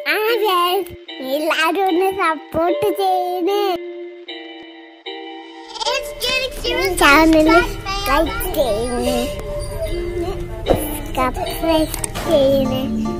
ആ guys, എല്ലാരും ഒന്ന് സപ്പോർട്ട് ചെയ്യണേ ചാനൽ ലൈക്ക് ചെയ്യണേ സബ്സ്ക്രൈബ് ചെയ്യണേ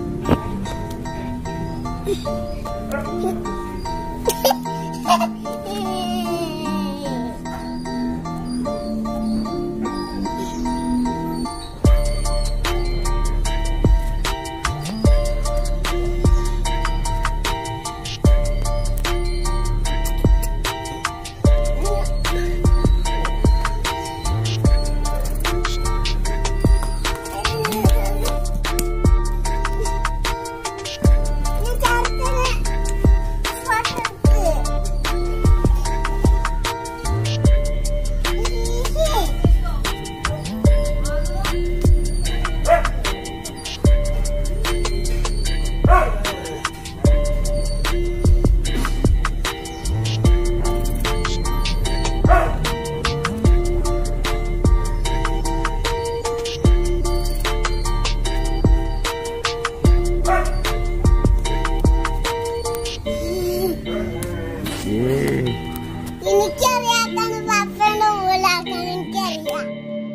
എനിക്കറിയാത്താണ് പപ്പയുടെ ഊലാക്കാൻ എനിക്കറിയാം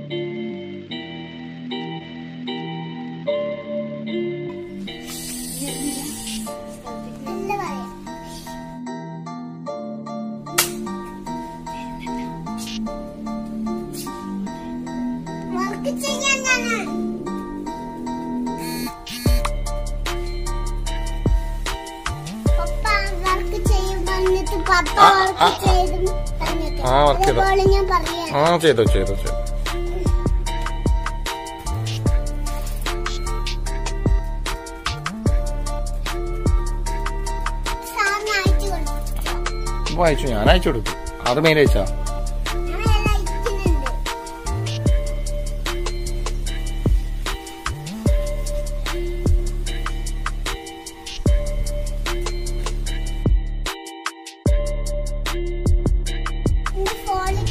എന്താ പറയാ വർക്ക് ചെയ്യാൻ ഞാനാണ് പപ്പ വർക്ക് ചെയ്യും പറഞ്ഞിട്ട് പപ്പ ആ, വർക്ക് ആ, ചെയ്തു പറഞ്ഞിട്ട് ആ, work ചെയ്തോ. അതുപോലെ ഞാൻ പറയാം ആ ചെയ്തോ ചെയ്തോ ചെയ്തോ സാറിന് അയച്ചു കൊടുത്തു വായിച്ചു ഞാൻ അയച്ചു കൊടുത്തു അത് മെയിൽ അയച്ചാ ഞാൻ എല്ലാം അയക്കുന്നുണ്ട് എന്റെ ഫോണിൽ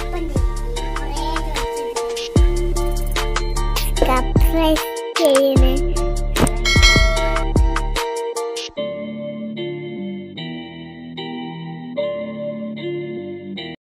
സബ്സ്ക്രൈബ് ചെയ്യണേ